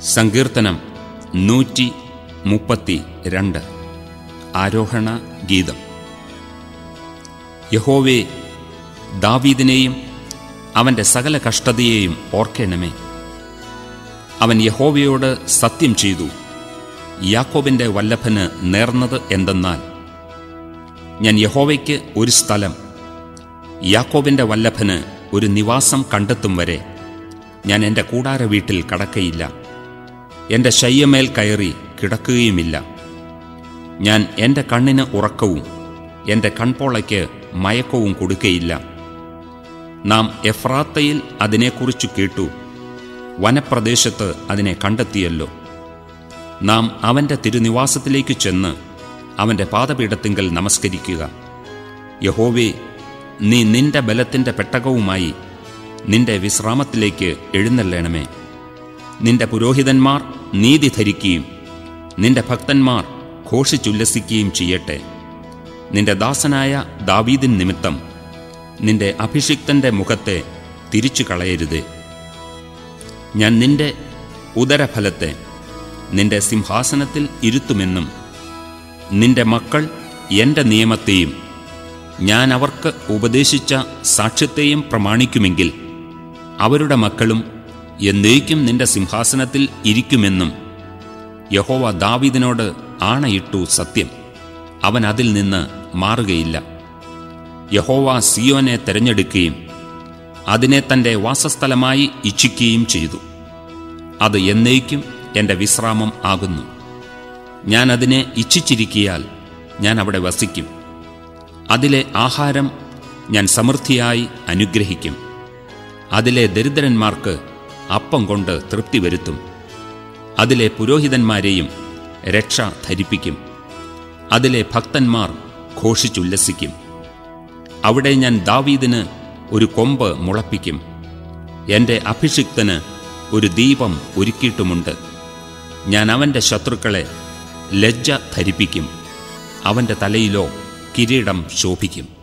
സങ്കീർത്തനം നൂറ്റി മുപ്പത്തി രണ്ട് ആരോഹണ ഗീതം യഹോവേ ദാവീദിനെയും അവൻ്റെ സകല കഷ്ടതയെയും ഓർക്കണമേ അവൻ യഹോവയോട് സത്യം ചെയ്തു യാക്കോബിൻ്റെ വല്ലഭന് നേർന്നത് എന്തെന്നാൽ ഞാൻ യഹോവയ്ക്ക് ഒരു സ്ഥലം യാക്കോബിൻ്റെ വല്ലഭന് ഒരു നിവാസം കണ്ടെത്തും വരെ ഞാൻ എൻ്റെ കൂടാര വീട്ടിൽ കടക്കയില്ല എൻ്റെ ശയ്യമേൽ കയറി കിടക്കുകയുമില്ല ഞാൻ എൻ്റെ കണ്ണിന് ഉറക്കവും എൻ്റെ കൺപോളയ്ക്ക് മയക്കവും കൊടുക്കയില്ല നാം എഫ്രാത്തയിൽ അതിനെക്കുറിച്ചു കേട്ടു വനപ്രദേശത്ത് അതിനെ കണ്ടെത്തിയല്ലോ നാം അവൻ്റെ തിരുനിവാസത്തിലേക്ക് ചെന്ന് അവൻ്റെ പാദപീഠത്തിങ്കൽ നമസ്കരിക്കുക യഹോവേ നീ നിന്റെ ബലത്തിൻ്റെ പെട്ടകവുമായി നിന്റെ വിശ്രാമത്തിലേക്ക് എഴുന്നള്ളണമേ നിന്റെ പുരോഹിതന്മാർ നീതി ധരിക്കുകയും നിന്റെ ഭക്തന്മാർ ഘോഷിച്ചുല്ലസിക്കുകയും ചെയ്യട്ടെ നിന്റെ ദാസനായ ദാവീദിൻ നിമിത്തം നിന്റെ അഭിഷിക്തന്റെ മുഖത്തെ തിരിച്ചു കളയരുതേ ഞാൻ നിന്റെ ഉദരഫലത്തെ നിന്റെ സിംഹാസനത്തിൽ ഇരുത്തുമെന്നും നിന്റെ മക്കൾ എൻ്റെ നിയമത്തെയും ഞാൻ അവർക്ക് ഉപദേശിച്ച സാക്ഷ്യത്തെയും പ്രമാണിക്കുമെങ്കിൽ അവരുടെ മക്കളും എന്നേക്കും നിന്റെ സിംഹാസനത്തിൽ ഇരിക്കുമെന്നും യഹോവ ദാവീദിനോട് ആണയിട്ടു സത്യം അവൻ അതിൽ നിന്ന് മാറുകയില്ല യഹോവ സിയോനെ തെരഞ്ഞെടുക്കുകയും അതിനെ തൻ്റെ വാസസ്ഥലമായി ഇച്ഛിക്കുകയും ചെയ്തു അത് എന്നേക്കും എൻ്റെ വിശ്രാമം ആകുന്നു ഞാൻ അതിനെ ഇച്ഛിച്ചിരിക്കിയാൽ ഞാൻ അവിടെ വസിക്കും അതിലെ ആഹാരം ഞാൻ സമൃദ്ധിയായി അനുഗ്രഹിക്കും അതിലെ ദരിദ്രന്മാർക്ക് അപ്പം കൊണ്ട് തൃപ്തി വരുത്തും അതിലെ പുരോഹിതന്മാരെയും രക്ഷ ധരിപ്പിക്കും അതിലെ ഭക്തന്മാർ ഘോഷിച്ചുല്ലസിക്കും അവിടെ ഞാൻ ദാവീദിന് ഒരു കൊമ്പ് മുളപ്പിക്കും എൻ്റെ അഭിഷിക്തന് ഒരു ദീപം ഒരുക്കിയിട്ടുമുണ്ട് ഞാൻ അവൻ്റെ ശത്രുക്കളെ ലജ്ജ ധരിപ്പിക്കും അവൻ്റെ തലയിലോ കിരീടം ശോഭിക്കും